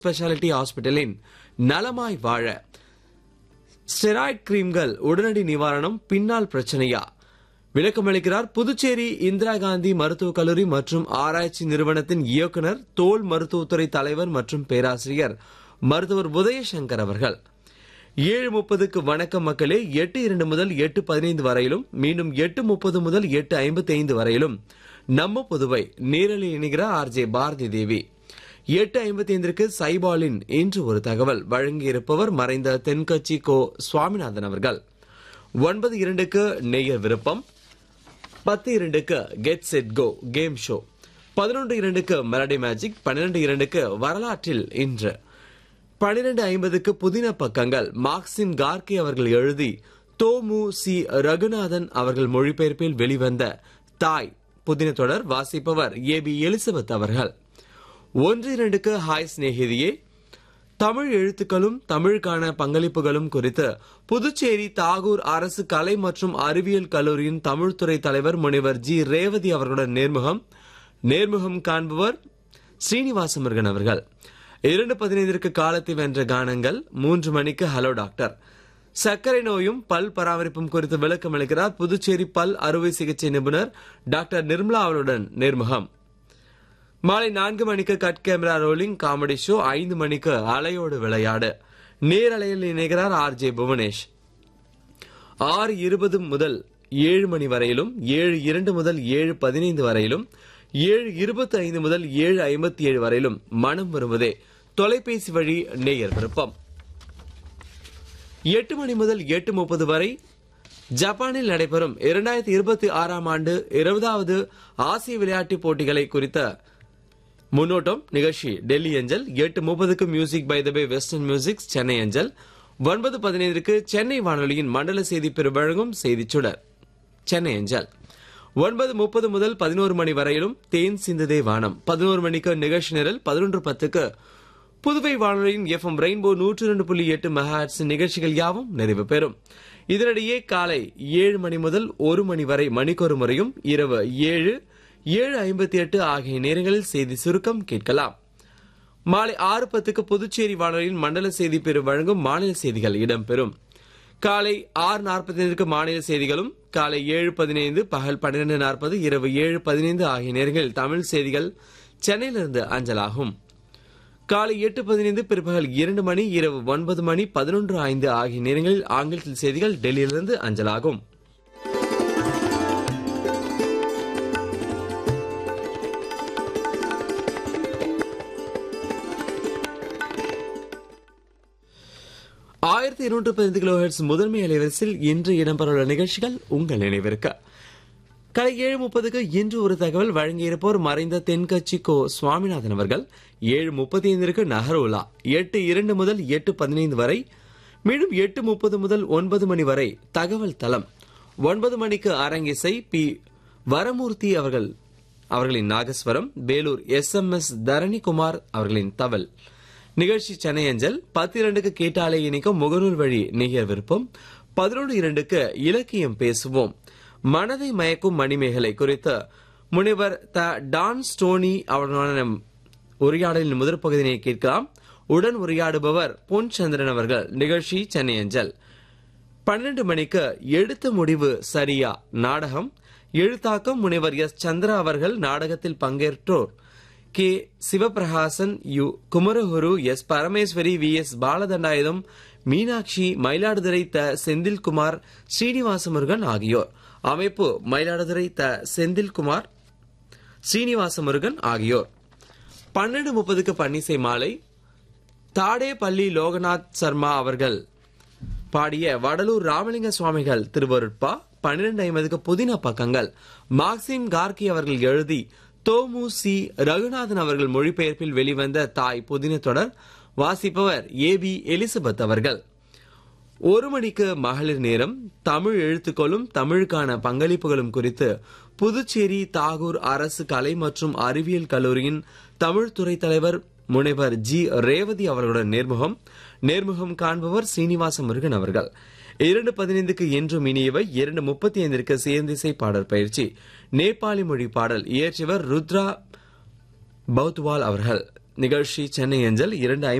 speciality ஹாஸ்பிட்டலின் நலமாய் வாழ steroid கிரீம்கள் உடனடி நிவாரணம் பின்னால் பிரச்சனையா விளக்கமளிக்கிறார் புதுச்சேரி இந்திரா காந்தி மருத்துவக் கல்லூரி மற்றும் ஆராய்ச்சி நிறுவனத்தின் இயக்குனர் தோல் மருத்துவத்துறை தலைவர் மற்றும் பேராசிரியர் மருத்துவர் உதயசங்கர் அவர்கள் ஏழு முப்பதுக்கு வணக்கம் மக்களே எட்டு இரண்டு முதல் எட்டு பதினைந்து வரையிலும் மீண்டும் எட்டு முப்பது முதல் எட்டு ஐம்பத்தி ஐந்து வரையிலும் நம்ம புதுவை நேரலில் இணைகிறார் ஆர்ஜே பாரதி தேவி எட்டு ஐம்பத்தி ஐந்திற்கு சைபாலின் இன்று ஒரு தகவல் வழங்கியிருப்பவர் மறைந்த தென்கட்சி கோ சுவாமிநாதன் அவர்கள் ஒன்பது இரண்டுக்கு நேயர் விருப்பம் பத்து இரண்டுக்கு get set go game show பதினொன்று இரண்டுக்கு மெலடி மேஜிக் பன்னிரண்டு இரண்டுக்கு வரலாற்றில் இன்று பனிரெண்டு ஐம்பதுக்கு புதின பக்கங்கள் மார்க்சிம் கார்கே அவர்கள் எழுதி தோமு சி ரகுநாதன் அவர்கள் மொழிபெயர்ப்பில் வெளிவந்த தாய் புதின தொடர் வாசிப்பவர் ஏ பி எலிசபெத் அவர்கள் ஒன்று இரண்டுக்கு ஹாய் சிநேகிதியே தமிழ் எழுத்துக்களும் தமிழுக்கான பங்களிப்புகளும் குறித்து புதுச்சேரி தாகூர் அரசு கலை மற்றும் அறிவியல் கல்லூரியின் தமிழ்துறை தலைவர் முனைவர் ஜி ரேவதி அவர்களுடன் நேர்முகம் நேர்முகம் காண்பவர் ஸ்ரீனிவாச முருகன் அவர்கள் இரண்டு பதினைந்திற்கு காலத்தை வென்ற கானங்கள் மூன்று மணிக்கு ஹலோ டாக்டர் சர்க்கரை நோயும் பல் பராமரிப்பும் குறித்து விளக்கம் அளிக்கிறார் புதுச்சேரி பல் அறுவை சிகிச்சை நிபுணர் டாக்டர் நிர்மலா அவருடன் நேர்முகம் மாலை நான்கு மணிக்கு cut camera rolling comedy show ஐந்து மணிக்கு அலையோடு விளையாடு நேரலையில் இணைகிறார் ஆர் ஜே புவனேஷ் ஆறு இருபது முதல் ஏழு மணி வரையிலும் ஏழு இரண்டு முதல் ஏழு பதினைந்து வரையிலும் ஏழு இருபத்தி ஐந்து முதல் ஏழு ஐம்பத்தி ஏழு வரையிலும் மனம் வருவதே தொலைபேசி வழி நேயர் விருப்பம் எட்டு மணி முதல் எட்டு முப்பது வரை ஜப்பானில் நடைபெறும் இரண்டாயிரத்தி இருபத்தி ஆறாம் ஆண்டு இருபதாவது ஆசிய விளையாட்டுப் போட்டிகளை குறித்த முன்னோட்டம் நிகழ்ச்சி டெல்லி அஞ்சல் எட்டு முப்பதுக்கு music by the bay western music Chennai அஞ்சல் ஒன்பது பதினைந்திற்கு சென்னை வானொலியின் மண்டல செய்தி பிரிவு வழங்கும் செய்திச் சுடர் சென்னை அஞ்சல் ஒன்பது முப்பது முதல் பதினோரு மணி வரையிலும் தேன் சிந்ததே வானம் பதினோரு மணிக்கு நிகழ்ச்சி நிரல் பதினொன்று பத்துக்கு புதுவை வானொலியின் எஃப் எம் ரெயின்போ நூற்று இரண்டு புள்ளி எட்டு மெகாட்ஸ் நிகழ்ச்சிகள் யாவும் நிறைவு பெறும் இதனிடையே காலை ஏழு மணி முதல் ஒரு மணி வரை மணிக்கொரு முறையும் இரவு ஏழு ஏழு ஐம்பத்தி எட்டு ஆகிய நேரங்களில் செய்தி சுருக்கம் கேட்கலாம் மாலை ஆறு பத்துக்கு புதுச்சேரி வானொலியின் மண்டல செய்தி பிரிவு வழங்கும் மாநில செய்திகள் இடம்பெறும் காலை ஆறு நாற்பத்தைந்துக்கு மாநில செய்திகளும் காலை ஏழு பதினைந்து பகல் பன்னிரண்டு நாற்பது இரவு ஏழு பதினைந்து ஆகிய நேரங்களில் தமிழ் செய்திகள் சென்னையிலிருந்து அஞ்சலாகும் காலை எட்டு பதினைந்து பிற்பகல் இரண்டு மணி இரவு ஒன்பது மணி பதினொன்று ஐந்து ஆகிய நேரங்களில் ஆங்கிலத்தில் செய்திகள் டெல்லியிலிருந்து அஞ்சலாகும் ஆயிரத்தி இருநூற்று பதினைந்து கிலோ முதன்மை அலைவரிசையில் இன்று இடம்பெறவுள்ள நிகழ்ச்சிகள் உங்கள் நினைவிருக்க காலை ஏழு முப்பதுக்கு இன்று ஒரு தகவல் வழங்கியிருப்போர் மறைந்த தென்கட்சி கோ சுவாமிநாதன் அவர்கள் ஏழு முப்பத்தி ஐந்திற்கு நகரோலா எட்டு இரண்டு முதல் எட்டு பதினைந்து வரை மீண்டும் எட்டு முப்பது முதல் ஒன்பது மணி வரை தகவல் தளம் ஒன்பது மணிக்கு அரங்கிசை பி வரமூர்த்தி அவர்கள் அவர்களின் நாகஸ்வரம் Vellore S M S Dharanikumar அவர்களின் தவல் நிகழ்ச்சி சென்னை அஞ்சல் பத்து இரண்டுக்கு கேட்டாலே இணைக்கும் முகநூல் வழி நிகர் விருப்பம் பதினொன்று இரண்டுக்கு இலக்கியம் பேசுவோம் மனதை மயக்கும் மணிமேகலை குறித்து முனைவர் த டான் ஸ்டோனி அவருடனான உரையாடலின் முதற் பகுதியை கேட்கலாம் உடன் உரையாடுபவர் பொன் சந்திரன் அவர்கள் நிகழ்ச்சி சென்னை அஞ்சல் பன்னிரண்டு மணிக்கு எடுத்த முடிவு சரியா நாடகம் எழுத்தாக்கம் முனைவர் எஸ் சந்திரா அவர்கள் நாடகத்தில் பங்கேற்றோர் K Sivaprakasan U Kumaraguru S Parameswari V S Balathandayutham Meenakshi Mayiladuthurai த செந்தில்குமார் ஸ்ரீனிவாசமுருகன் ஆகியோர் அமைப்பு மயிலாடுதுறை த செந்தில்குமார் ஸ்ரீனிவாச முருகன் ஆகியோர் பன்னெண்டு முப்பதுக்கு பன்னிசை மாலை தாடேபள்ளி லோகநாத் சர்மா அவர்கள் பாடிய வடலூர் ராமலிங்க சுவாமிகள் திருவருட்பா பன்னிரண்டு ஐம்பதுக்கு புதின பக்கங்கள் மார்க்சிம் கார்கி அவர்கள் எழுதி தோமு சி ரகுநாதன் அவர்கள் மொழிபெயர்ப்பில் வெளிவந்த தாய் புதின தொடர் வாசிப்பவர் ஏ பி எலிசபெத் அவர்கள் ஒரு மணிக்கு மகளிர் நேரம் தமிழ் எழுத்துக்களும் தமிழுக்கான பங்களிப்புகளும் குறித்து புதுச்சேரி தாகூர் அரசு கலை மற்றும் அறிவியல் கல்லூரியின் தமிழ் துறை தலைவர் முனைவர் ஜி ரேவதி அவர்களுடன் நேர்முகம் நேர்முகம் காண்பவர் சீனிவாச முருகன் அவர்கள் இரண்டு பதினைந்துக்கு என்றும் இனியவை இரண்டு முப்பத்தி ஐந்திற்கு சேர்ந்திசை பாடல் பயிற்சி நேபாளி மொழி பாடல் இயற்றியவர் ருத்ரா பௌத்வால் அவர்கள் நிகழ்ச்சி சென்னை அஞ்சல் இரண்டு